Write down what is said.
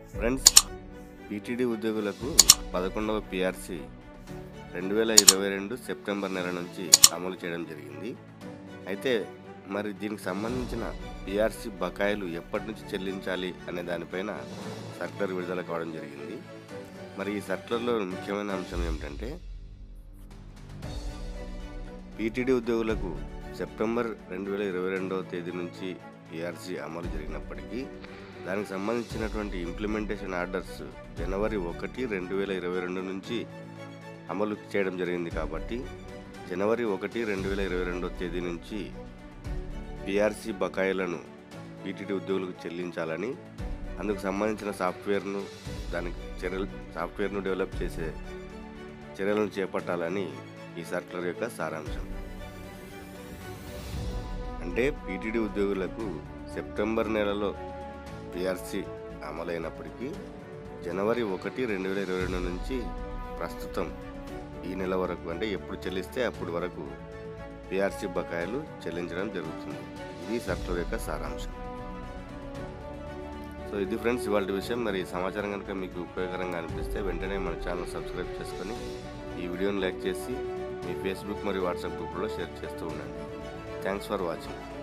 friends PTD ఉద్యోగులకు పదకొండవ PRC రెండు వేల ఇరవై రెండు సెప్టెంబర్ నెల నుంచి అమలు చేయడం జరిగింది అయితే మరి దీనికి సంబంధించిన పిఆర్సి బకాయిలు ఎప్పటి నుంచి చెల్లించాలి అనే దానిపైన సర్కులర్ విడుదల కావడం జరిగింది మరి ఈ సర్కులర్లో ముఖ్యమైన అంశం ఏమిటంటే పీటీడీ ఉద్యోగులకు సెప్టెంబర్ రెండు వేల ఇరవై రెండవ తేదీ నుంచి పిఆర్సీ అమలు జరిగినప్పటికీ దానికి సంబంధించినటువంటి ఇంప్లిమెంటేషన్ ఆర్డర్స్ జనవరి ఒకటి రెండు వేల ఇరవై రెండు నుంచి అమలు చేయడం జరిగింది కాబట్టి జనవరి ఒకటి రెండు వేల ఇరవై రెండవ తేదీ నుంచి పిఆర్సీ బకాయిలను పీటీడీ ఉద్యోగులకు చెల్లించాలని అందుకు సంబంధించిన సాఫ్ట్వేర్ను దానికి చర్యలు సాఫ్ట్వేర్ను డెవలప్ చేసే చర్యలను చేపట్టాలని ఈ సర్కులర్ యొక్క సారాంశం అంటే పీటీడీ ఉద్యోగులకు సెప్టెంబర్ నెలలో పిఆర్సీ అమలైనప్పటికీ జనవరి ఒకటి రెండు వేల ఇరవై రెండు నుంచి ప్రస్తుతం ఈ నెల వరకు అంటే ఎప్పుడు చెల్లిస్తే అప్పటి వరకు పిఆర్సీ బకాయిలు చెల్లించడం జరుగుతుంది ఇది సర్కులర్ యొక్క సారాంశం సో ఇది ఫ్రెండ్స్ ఇవాళ విషయం మరి ఈ సమాచారం కనుక మీకు ఉపయోగకరంగా అనిపిస్తే వెంటనే మన ఛానల్ సబ్స్క్రైబ్ చేసుకొని ఈ వీడియోని లైక్ చేసి మీ ఫేస్బుక్ మరియు వాట్సాప్ గ్రూప్లో షేర్ చేస్తూ ఉండండి థ్యాంక్స్ ఫర్ వాచింగ్